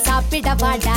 சாப்பிட வாடா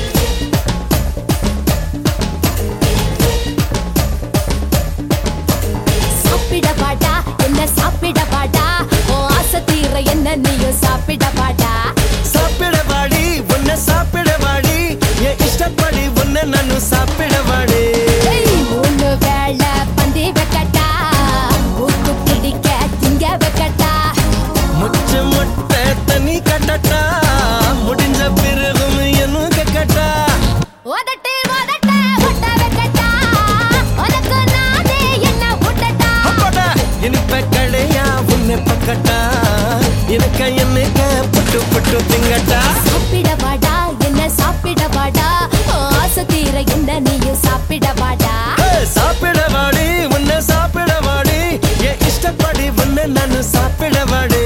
சாப்பிட வாடா என்ன சாப்பிட வாடா ஓ ஆசை தீர என்ன நீயும் சாப்பிட வாடா சாப்பிட வாடி உன்னை சாப்பிட வாடி என் இஷ்டப்படி உன்னை நானும் சாப்பிட வாடி ஏய், மூணு வேளை பந்தி வைக்கட்டா ஊத்து பிடிக்க திங்க வைக்கட்டா முச்ச முட்டை தண்ணி கட்டட்டா முடிஞ்ச பிறகும் என்னும் கட்டா உதட்டு உதட்ட ஒட்ட வைக்கட்டா உனக்கு நானே என்ன விட்டட்டா அப்படா இனிப்ப கடையா உன்னை பக்கட்டா எனக்கு என்னைக்க புட்டு புட்டு திங்கட்டா சாப்பிட வாடா என்ன சாப்பிட வாடா ஓ ஆசை தீர என்ன நீயும் சாப்பிட வாடா ஏய், சாப்பிட வாடி உன்னை சாப்பிட வாடி என் இஷ்டப்படி உன்னை நானும் சாப்பிட வாடி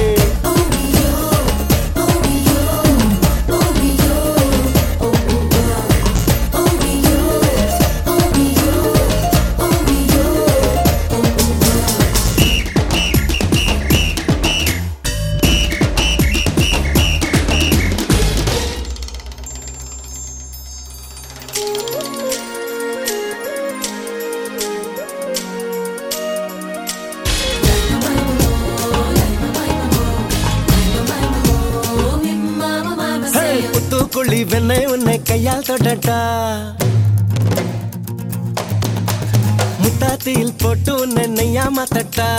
ஏய், புத்துக்குழி வெண்ணை உன்னை கையால் தொடட்டா முட்டாத்தியில் போட்டு உன்னை நெய்யா மாத்தட்டா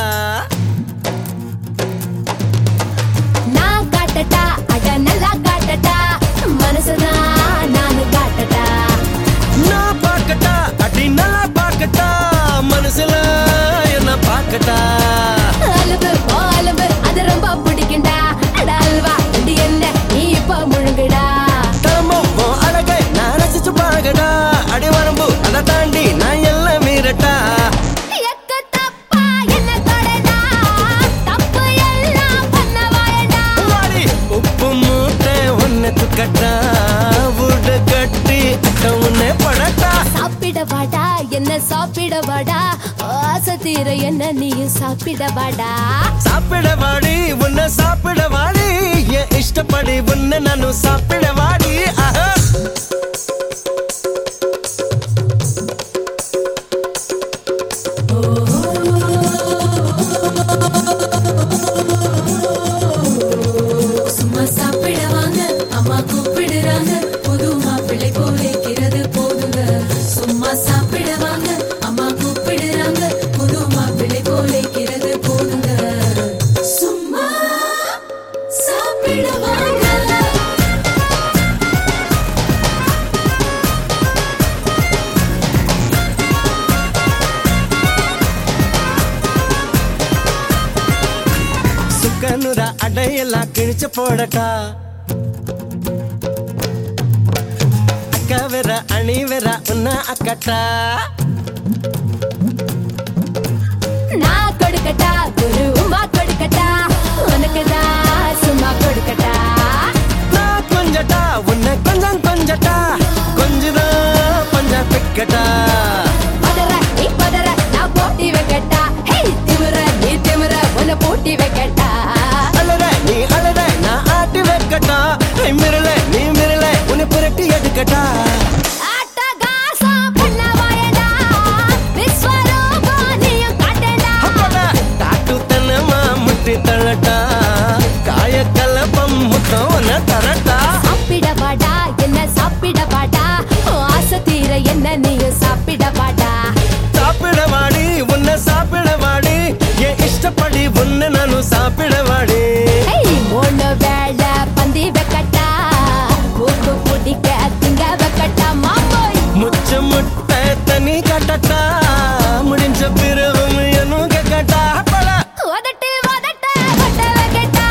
நான் காட்டட்டா அட நல்லா காட்டட்டா மனசுதான் நானு காட்டட்டா நான் பார்க்கட்டா அடி நல்லா பார்க்கட்டா மனசுல என்ன பார்க்கட்டா அலும்பு அலும்பு அது ரொம்ப பிடிக்கும்டா அட அல்வா இது என்ன நீ இப்ப முழுங்குடா தரமும் உன் அழகை நான் ரசிச்சு பார்க்கடா அடி வரம்பு அதை தாண்டி நான் எல்லாம் மீறட்டா எக்க தப்பா என்ன தொடடா தப்பு எல்லாம் பண்ண வாயடா வாடி, உப்பு மூட்டை உன்னை துக்கட்டா வீடு கட்டி அட்ட உன்னை படட்டா சாப்பிட வாடா என்ன சாப்பிட வாடா ஆசை தீர என்ன நீயும் சாப்பிட வாடா சாப்பிட வாடி உன்னை சாப்பிட வாடி என் இஷ்டப்படி உன்னை நானும் சாப்பிட வாடி ஆஹா. சும்மா சாப்பிட வாங்க அம்மா கூப்பிடுறாங்க புது மாப்பிள்ளை போலிக்கிறது போதுங்க சும்மா சாப்பிட வாங்க அம்மா கூப்பிடுறாங்க புது மாப்பிள்ளை போலிக்கிறது போதுங்க சும்மா சாப்பிட வாங்க சுக்கனுர அடையெல்லாம் கிழிச்சு போடட்டா அக்கா வேற அணி வேற உன்ன அக்கட்டா நான் கொடுக்கட்டா குரு உமா கொடுக்கட்டா உனக்கு தான் சும்மா கொடுக்கட்டா நான் கொஞ்சட்டா உன்னை கொஞ்சம் கொஞ்சட்டா கொஞ்சதான் கொஞ்சம் பிக்கட்டா பதற நீ பதற நான் போட்டி வைக்கட்டா ஹே திமிர நீ திமிர உன்னை போட்டி வைக்கட்டா அழற நீ அழற நான் ஆட்டி வைக்கட்டா ஐ, மிரள நீ மிரள உன்னை புரட்டி எடுக்கட்டா அட்டகாசம் பண்ண வாயடா விஸ்வரூபம் நீயும் காட்டடா அப்படா காட்டு தனமா முட்டி தள்ளட்டா காய கலப்பம் முத்தம் உன்னை தரட்டா சாப்பிட வாடா என்ன சாப்பிட வாடா உன் ஆசை தீர என்ன நீயும் சாப்பிட வாடா சாப்பிட வாடி உன்னை சாப்பிட வாடி என் இஷ்டப்படி உன்னை நானும் சாப்பிட வாடி ஹேய் மூணு வேளை பந்தி வைக்கட்டா கூத்து பிடிக்க திங்க வைக்கட்டா மாமோய் முச்ச முட்டை தண்ணி கட்டட்டா முடிஞ்ச பிறகும் என்னும் கேட்டா படா உதட்டு உதட்ட ஒட்ட வைக்கட்டா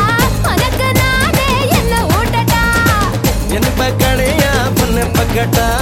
உனக்கு நானே என்ன ஊட்டட்டா எனக்கு கடையா பொண்ணு பக்கட்டா